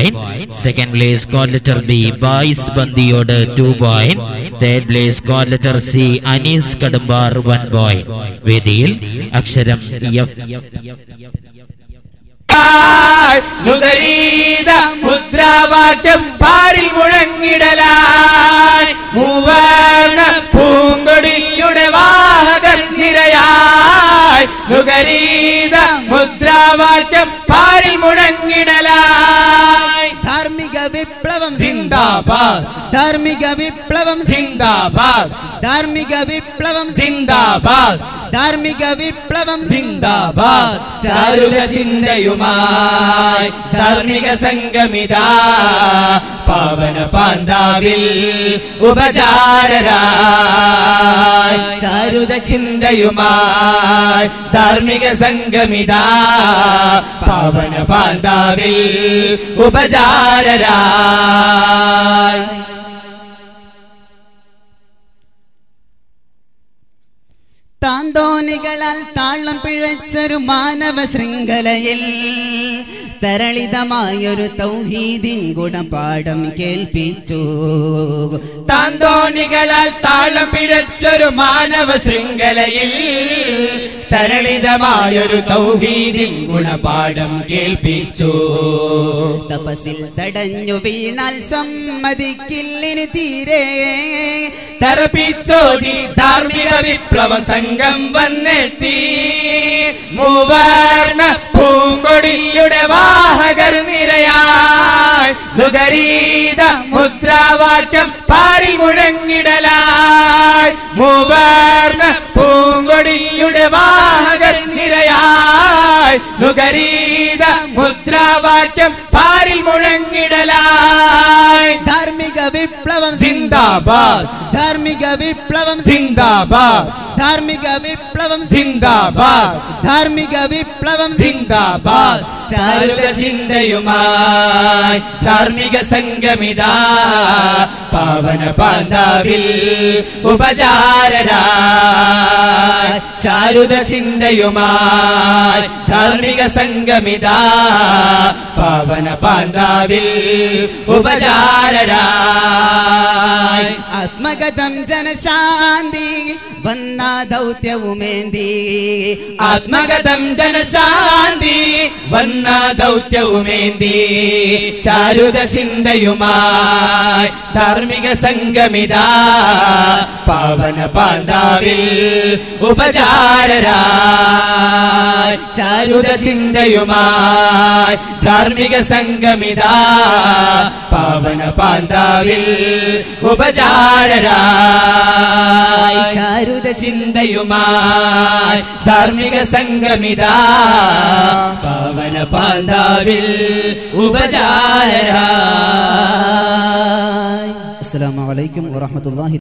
point second place squad letter B ബായിസ് ബന്ദിയോട് two point third place squad letter C Anees കടുമ്പാർ one point വേദിയിൽ അക്ഷരം എഫ് നുകരീത മുദ്രാവാക്യം പാരിൽ മുഴങ്ങിടലായി മൂവർണ പൂങ്കൊടിയുടെ വാഹകർ നിരയായി നുകരീത മുദ്രാവാക്യം പാരിൽ മുഴങ്ങിടലായി ധാർമ്മിക വിപ്ലവം സിന്ദാബാദ് ധാർമ്മിക വിപ്ലവം സിന്ദാബാദ് ധാർമ്മിക വിപ്ലവം സിന്ദാബാദ് ധാർമ്മിക വിപ്ലവം സിന്ദാബാദ് ചാരുക ചിന്തയുമായി ധാർമ്മിക സംഗമിത പാവന പാന്താവിൽ ഉപചാരരായി ചാരുത ചിന്തയുമായി ധാർമ്മിക സംഗമിത പാവന പാന്താവിൽ ഉപചാരരായി താന്തോനികളാൽ താളം പിഴച്ചൊരു മാനവ ശൃംഖലയിൽ തരളിതമായൊരു തൗഹീദിൻ ഗുണപാഠം കേൾപ്പിച്ചു താന്തോനികളാൽ താളം പിഴച്ചൊരു മാനവ ശൃംഖലയിൽ തരളിതമായൊരു തൗഹീദിൻ ഗുണപാഠം കേൾപ്പിച്ചു തപസിൽ തടഞ്ഞു വീണാൽ സമ്മതിക്കില്ലിന് തീരെ തറപ്പിച്ചോതി ധാർമ്മിക വിപ്ലവ സംഘം വന്നെത്തി മൂവർണ പൂങ്കൊടിയുടെ വാഹകർ നിരയായി നുകരീത മുദ്രാവാക്യം പാരി മുഴങ്ങിടലായി മൂവർണ പൂങ്കൊടിയുടെ വാഹകർ നിരയായി നുകരീത മുദ്രാവാക്യം പാരിൽ മുഴങ്ങിടലായി ധാർമ്മിക വിപ്ലവം സിന്ദാബാദ് ധാർമ്മിക വിപ്ലവം സിന്ദാബാദ് ധാർമ്മിക വിപ്ലവം സിന്ദാബാദ് ധാർമ്മിക വിപ്ലവം സിന്ദാബാദ് ചാരുക ചിന്തയുമായി ധാർമ്മിക സംഗമിത പാവന പാന്താവിൽ ഉപചാരരായി ചാരുത ചിന്തയുമായി ധാർമ്മിക സംഗമിത പാവന പാന്താവിൽ ഉപചാരരായി ആത്മഗതം ജനശാന്തി വന്ന ദൗത്യവുമേന്തി ആത്മഗതം ജനശാന്തി വന്ന ദൗത്യവുമേന്തി ചാരുത ചിന്തയുമായി ധാർമ്മിക സംഗമിത പാവന പാന്താവിൽ ഉപചാരരായി ചാരുത ചിന്തയുമായി ധാർമ്മിക സംഗമിത പാവന പാന്താവിൽ ഉപചാരരായി ചാരുത ചിന്തയുമായി ധാർമ്മിക സംഗമിത പാവന പാന്താവിൽ ഉപചാരരായി അസ്സലാമു അലൈക്കും വറഹ്മത്തുള്ളാഹി